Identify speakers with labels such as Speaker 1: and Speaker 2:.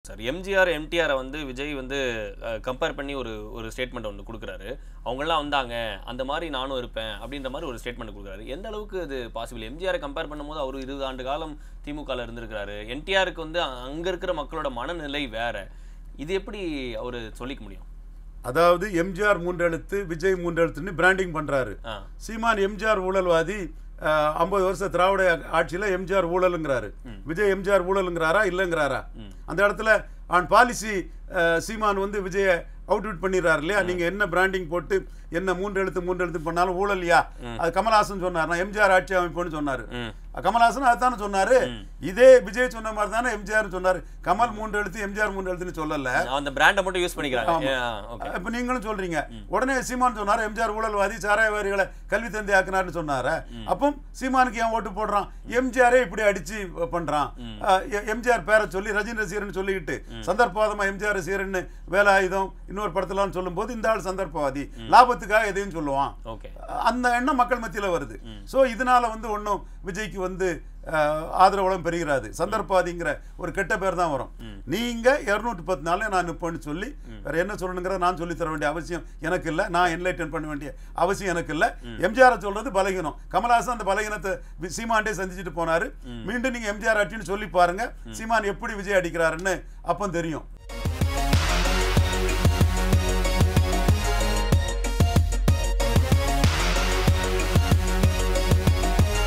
Speaker 1: Sir MGR எம்டிஆரை வந்து விஜய் வந்து compare பண்ணி ஒரு ஒரு ஸ்டேட்மெண்ட் ஒன்று கொடுக்குறாரு அவங்கெல்லாம் வந்தாங்க அந்த மாதிரி நானும் இருப்பேன் அப்படின்ற மாதிரி ஒரு ஸ்டேட்மெண்ட் கொடுக்குறாரு எந்த அளவுக்கு அது பாசிபிள் எம்ஜிஆரை கம்பேர் பண்ணும்போது அவர் இருபது ஆண்டு காலம் திமுகவில் இருந்திருக்கிறாரு என்டிஆருக்கு வந்து அங்கே இருக்கிற மக்களோட மனநிலை வேற இது எப்படி அவர் சொல்லிக்க முடியும்
Speaker 2: அதாவது எம்ஜிஆர் மூன்றெழுத்து விஜய் மூன்றெழுத்துன்னு பிராண்டிங் பண்றாரு
Speaker 1: ஆ
Speaker 2: சீமான் எம்ஜிஆர் ஊழல்வாதி ஐம்பது வருஷம் திராவிட ஆட்சியில எம்ஜிஆர் ஊழலுங்கிறாரு விஜய் எம்ஜிஆர் ஊழலுங்கிறாரா இல்லைங்கிறாரா அந்த இடத்துல ஆன் பாலிசி சீமான் வந்து விஜய அவுட்விட் பண்ணிடுறாரு இல்லையா நீங்க என்ன பிராண்டிங் போட்டு என்ன மூன்று எழுத்து மூன்று எழுத்து பண்ணாலும் ஊழல்லையா அது கமல்ஹாசன் சொன்னார் நான் எம்ஜிஆர் ஆட்சி அமைப்புன்னு சொன்னாரு கமல்ஹாசன் அதுதானே சொன்னாரு இதே விஜய் சொன்ன மாதிரி தானே எம்ஜிஆர் சொன்னாரு கமல் மூன்று எழுத்து எம்ஜிஆர் மூன்று எழுத்துன்னு சொல்லல
Speaker 1: அந்த பிராண்டை மட்டும் யூஸ் பண்ணிக்கிறாங்க
Speaker 2: ஆமா.
Speaker 1: ஓகே
Speaker 2: இப்ப நீங்களும் சொல்றீங்க உடனே சீமான் சொன்னாரு எம்ஜிஆர் ஊழல்வாதி சாராயவாதிகளை கல்வி தந்தை ஆக்குனாருன்னு சொன்னாரு அப்போ சீமானுக்கு ஏன் ஓட்டு போடுறான் எம்ஜிஆரே இப்படி அடிச்சு பண்றான் அஹ் எ- எம்ஜிஆர் பேரை சொல்லி ரஜினி ரசிகர்னு சொல்லிக்கிட்டு சந்தர்ப்பவாதமா எம்ஜிஆர் ரசிகர்னு வேலை ஆயுதம் இன்னொரு படத்துலாம்னு சொல்லும்போது இந்த ஆள் சந்தர்ப்பவாதி லாபத்துக்காக எதையும் சொல்லுவான்
Speaker 1: ஓகே
Speaker 2: அந்த எண்ணம் மக்கள் மத்தியில வருது சோ இதனால வந்து ஒண்ணும் விஜய்க்கு வந்து அஹ், ஆதரவளம் பெறுகிறாது சந்தர்ப்பாதிங்கிற ஒரு கெட்ட பேர் தான் வரும் நீங்க இருநூற்றி பத்து நாள்ல நான் நிற்பேன்னு சொல்லி வேற என்ன சொல்லணுங்கிறத நான் சொல்லி தர வேண்டிய அவசியம் எனக்கு இல்லை நான் என்லைட்டன் பண்ண வேண்டிய அவசியம் எனக்கு இல்லை எம்ஜிஆர் சொல்றது பலகீனம் கமல்ஹாசன் அந்த பலகீனத்தை வி- சீமான்டே சந்திச்சுட்டு போனாரு மீண்டும் நீங்க எம்ஜிஆர் ஆட்சின்னு சொல்லி பாருங்க சீமான் எப்படி விஜய் அடிக்கிறாருன்னு அப்போ தெரியும்